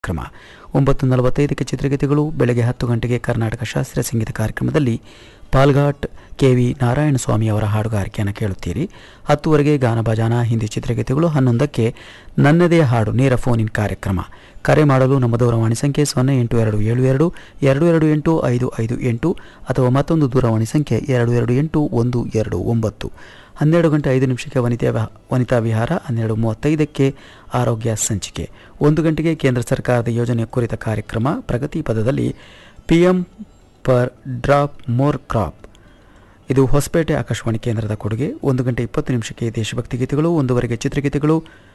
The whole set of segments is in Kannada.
ಕಾರ್ಯಕ್ರಮ ಒಂಬತ್ತು ನಲವತ್ತೈದಕ್ಕೆ ಚಿತ್ರಗೀತೆಗಳು ಬೆಳಗ್ಗೆ ಹತ್ತು ಗಂಟೆಗೆ ಕರ್ನಾಟಕ ಶಾಸ್ತ್ರೀಯ ಸಂಗೀತ ಕಾರ್ಯಕ್ರಮದಲ್ಲಿ ಪಾಲ್ಘಾಟ್ ಕೆ ವಿ ನಾರಾಯಣಸ್ವಾಮಿ ಅವರ ಹಾಡುಗಾರಿಕೆಯನ್ನು ಕೇಳುತ್ತೀರಿ ಹತ್ತುವರೆಗೆ ಗಾನಭಜಾನ ಹಿಂದಿ ಚಿತ್ರಗೀತೆಗಳು ಹನ್ನೊಂದಕ್ಕೆ ನನ್ನದೇ ಹಾಡು ನೇರ ಫೋನ್ ಇನ್ ಕಾರ್ಯಕ್ರಮ ಕರೆ ಮಾಡಲು ನಮ್ಮ ದೂರವಾಣಿ ಸಂಖ್ಯೆ ಸೊನ್ನೆ ಎಂಟು ಎರಡು ಏಳು ಎರಡು ಎರಡು ಎರಡು ಎಂಟು ಐದು ಐದು ಎಂಟು ಅಥವಾ ಮತ್ತೊಂದು ದೂರವಾಣಿ ಸಂಖ್ಯೆ ಎರಡು ಎರಡು ಎಂಟು ಒಂದು ಎರಡು ಒಂಬತ್ತು ಹನ್ನೆರಡು ಗಂಟೆ ಐದು ನಿಮಿಷಕ್ಕೆ ವನಿತಾ ವ- ವನಿತಾ ವಿಹಾರ ಹನ್ನೆರಡು ಮೂವತ್ತೈದಕ್ಕೆ ಆರೋಗ್ಯ ಸಂಚಿಕೆ ಒಂದು ಗಂಟೆಗೆ ಕೇಂದ್ರ ಸರ್ಕಾರದ ಯೋಜನೆ ಕುರಿತ ಕಾರ್ಯಕ್ರಮ ಪ್ರಗತಿ ಪದದಲ್ಲಿ P M per drop more crop ಇದು ಹೊಸಪೇಟೆ ಆಕಾಶವಾಣಿ ಕೇಂದ್ರದ ಕೊಡುಗೆ ಒಂದು ಗಂಟೆ ಇಪ್ಪತ್ತು ನಿಮಿಷಕ್ಕೆ ದೇಶಭಕ್ತಿ ಗೀತೆಗಳು ಒಂದೂವರೆಗೆ ಚಿತ್ರಗೀತೆಗಳು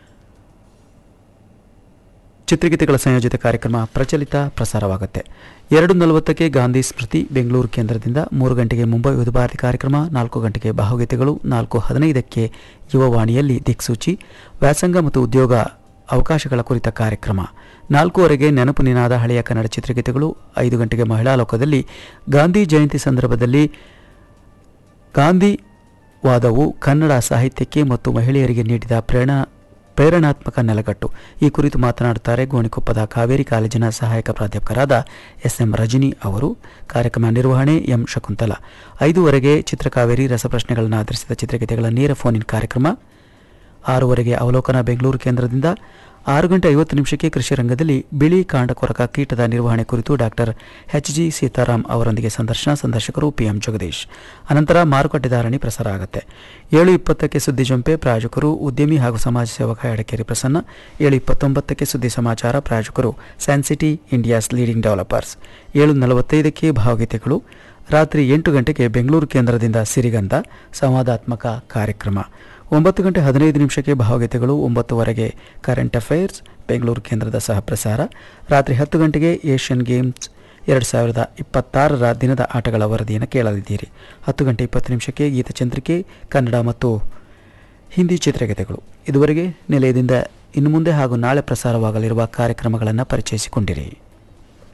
ಚಿತ್ರಗೀತೆಗಳ ಸಂಯೋಜಿತ ಕಾರ್ಯಕ್ರಮ ಪ್ರಚಲಿತ ಪ್ರಸಾರವಾಗುತ್ತೆ ಎರಡು ನಲವತ್ತಕ್ಕೆ ಗಾಂಧಿ ಸ್ಮೃತಿ ಬೆಂಗಳೂರು ಕೇಂದ್ರದಿಂದ ಮೂರು ಗಂಟೆಗೆ ಮುಂಬೈ ವಿವಿಧ ಭಾರತಿ ಕಾರ್ಯಕ್ರಮ ನಾಲ್ಕು ಗಂಟೆಗೆ ಭಾವಗೀತೆಗಳು ನಾಲ್ಕು ಹದಿನೈದಕ್ಕೆ ಯುವವಾಣಿಯಲ್ಲಿ ದಿಕ್ಸೂಚಿ ವ್ಯಾಸಂಗ ಮತ್ತು ಉದ್ಯೋಗ ಅವಕಾಶಗಳ ಕುರಿತ ಕಾರ್ಯಕ್ರಮ ನಾಲ್ಕೂವರೆಗೆ ನೆನಪು ನಿನಾದ ಹಳೆಯ ಕನ್ನಡ ಚಿತ್ರಗೀತೆಗಳು ಐದು ಗಂಟೆಗೆ ಮಹಿಳಾ ಲೋಕದಲ್ಲಿ ಗಾಂಧಿ ಜಯಂತಿ ಸಂದರ್ಭದಲ್ಲಿ ಗಾಂಧಿವಾದವು ಕನ್ನಡ ಸಾಹಿತ್ಯಕ್ಕೆ ಮತ್ತು ಮಹಿಳೆಯರಿಗೆ ನೀಡಿದ ಪ್ರೇರಣಾ ಪ್ರೇರಣಾತ್ಮಕ ನೆಲಗಟ್ಟು ಈ ಕುರಿತು ಮಾತನಾಡುತ್ತಾರೆ ಗೋಣಿಕೊಪ್ಪದ ಕಾವೇರಿ ಕಾಲೇಜಿನ ಸಹಾಯಕ ಪ್ರಾಧ್ಯಾಪಕರಾದ ಎಸ್ ಎಂ ರಜನಿ ಅವರು ಕಾರ್ಯಕ್ರಮ ನಿರ್ವಹಣೆ ಎಂ ಶಕುಂತಲ ಐದುವರೆಗೆ ಚಿತ್ರಕಾವೇರಿ ರಸಪ್ರಶ್ನೆಗಳನ್ನು ಆಧರಿಸಿದ ಚಿತ್ರಗೀತೆಗಳ ನೇರ ಫೋನ್ ಇನ್ ಕಾರ್ಯಕ್ರಮ ಆರೂವರೆಗೆ ಅವಲೋಕನ ಬೆಂಗಳೂರು ಕೇಂದ್ರದಿಂದ ಆರು ಗಂಟೆ ಐವತ್ತು ನಿಮಿಷಕ್ಕೆ ಕೃಷಿ ರಂಗದಲ್ಲಿ ಬಿಳಿ ಕಾಂಡಕೊರಕ ಕೀಟದ ನಿರ್ವಹಣೆ ಕುರಿತು ಡಾಕ್ಟರ್ ಎಚ್ ಜಿ ಸೀತಾರಾಮ್ ಅವರೊಂದಿಗೆ ಸಂದರ್ಶನ ಸಂದರ್ಶಕರು ಪಿಎಂ ಜಗದೀಶ್ ಅನಂತರ ಮಾರುಕಟ್ಟೆ ಧಾರಣೆ ಪ್ರಸಾರ ಆಗುತ್ತೆ ಏಳು ಇಪ್ಪತ್ತಕ್ಕೆ ಸುದ್ದಿ ಜಂಪೆ ಪ್ರಾಯೋಜಕರು ಉದ್ಯಮಿ ಹಾಗೂ ಸಮಾಜ ಸೇವಕ ಎಡಕೇರಿ ಪ್ರಸನ್ನ ಏಳು ಇಪ್ಪತ್ತೊಂಬತ್ತಕ್ಕೆ ಸುದ್ದಿ ಸಮಾಚಾರ ಪ್ರಾಯೋಜಕರು ಸ್ಯಾನ್ಸಿಟಿ ಇಂಡಿಯಾಸ್ ಲೀಡಿಂಗ್ ಡೆವಲಪರ್ಸ್ ಏಳು ನಲವತ್ತೈದಕ್ಕೆ ಭಾವಗೀತೆಗಳು ರಾತ್ರಿ ಎಂಟು ಗಂಟೆಗೆ ಬೆಂಗಳೂರು ಕೇಂದ್ರದಿಂದ ಸಿರಿಗಂಧ ಸಂವಾದಾತ್ಮಕ ಕಾರ್ಯಕ್ರಮ ಒಂಬತ್ತು ಗಂಟೆ ಹದಿನೈದು ನಿಮಿಷಕ್ಕೆ ಭಾವಗೀತೆಗಳು ಒಂಬತ್ತುವರೆಗೆ ಕರೆಂಟ್ ಅಫೈರ್ಸ್ ಬೆಂಗಳೂರು ಕೇಂದ್ರದ ಸಹ ಪ್ರಸಾರ ರಾತ್ರಿ ಹತ್ತು ಗಂಟೆಗೆ ಏಷ್ಯನ್ ಗೇಮ್ಸ್ ಎರಡು ಸಾವಿರದ ಇಪ್ಪತ್ತಾರರ ದಿನದ ಆಟಗಳ ವರದಿಯನ್ನು ಕೇಳಲಿದ್ದೀರಿ ಹತ್ತು ಗಂಟೆ ಇಪ್ಪತ್ತು ನಿಮಿಷಕ್ಕೆ ಗೀತಚಂದ್ರಿಕೆ ಕನ್ನಡ ಮತ್ತು ಹಿಂದಿ ಚಿತ್ರಗೀತೆಗಳು ಇದುವರೆಗೆ ನಿಲಯದಿಂದ ಇನ್ನು ಮುಂದೆ ಹಾಗೂ ನಾಳೆ ಪ್ರಸಾರವಾಗಲಿರುವ ಕಾರ್ಯಕ್ರಮಗಳನ್ನು ಪರಿಚಯಿಸಿಕೊಂಡಿರಿ